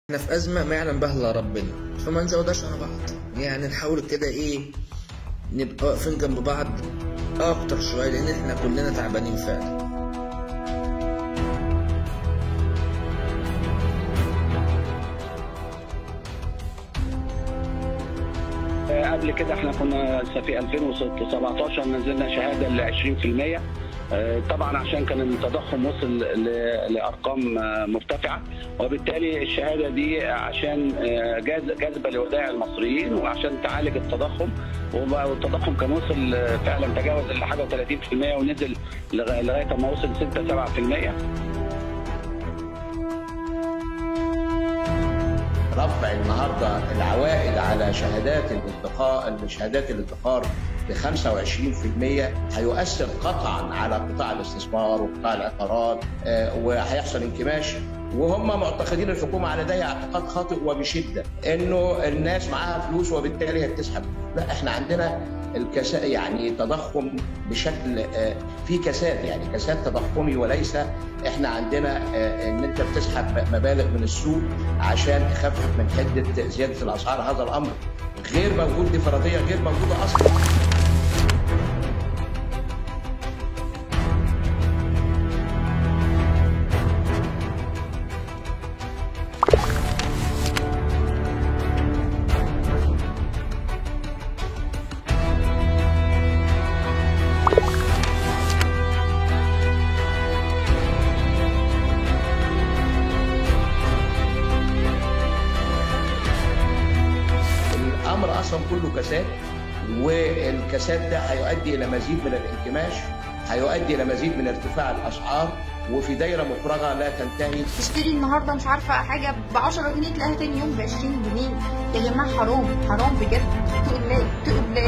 احنا في أزمة ما يعلم بها إلا ربنا فما نزودهاش على بعض يعني نحاول كده إيه نبقى واقفين جنب بعض أكتر شوية لأن احنا كلنا تعبانين فعلا قبل كده احنا كنا في 2017 نزلنا شهاده ل 20% آه، طبعا عشان كان التضخم وصل ل- لارقام آه، مرتفعه وبالتالي الشهاده دي عشان آه، جاز- جاذبه لودائع المصريين وعشان تعالج التضخم وبقى- والتضخم كان وصل آه، فعلا تجاوز لحاجه 30% ونزل لغا- لغايه ما وصل 6 7% رفع النهارده العوائد على شهادات الادخار شهادات الادخار ب 25% هيؤثر قطعا على قطاع الاستثمار وقطاع العقارات آه، وهيحصل انكماش وهم معتقدين الحكومه على ده اعتقاد خاطئ وبشده انه الناس معاها فلوس وبالتالي هي بتسحب لا احنا عندنا الكسا يعني تضخم بشكل آه، في كساد يعني كساد تضخمي وليس احنا عندنا آه، ان انت بتسحب مبالغ من السوق عشان تخفف من حده زياده الاسعار هذا الامر غير موجود دي فرضيه غير موجوده اصلا الامر اصلا كله كساد والكساد ده هيؤدي الى مزيد من الانكماش هيؤدي الى مزيد من ارتفاع الاسعار وفي دايره مفرغه لا تنتهي تشتري النهارده مش عارفه حاجه ب 10 جنيه تلاقيها تاني يوم ب 20 جنيه يا جماعه حرام حرام بجد تقول الله تقول الله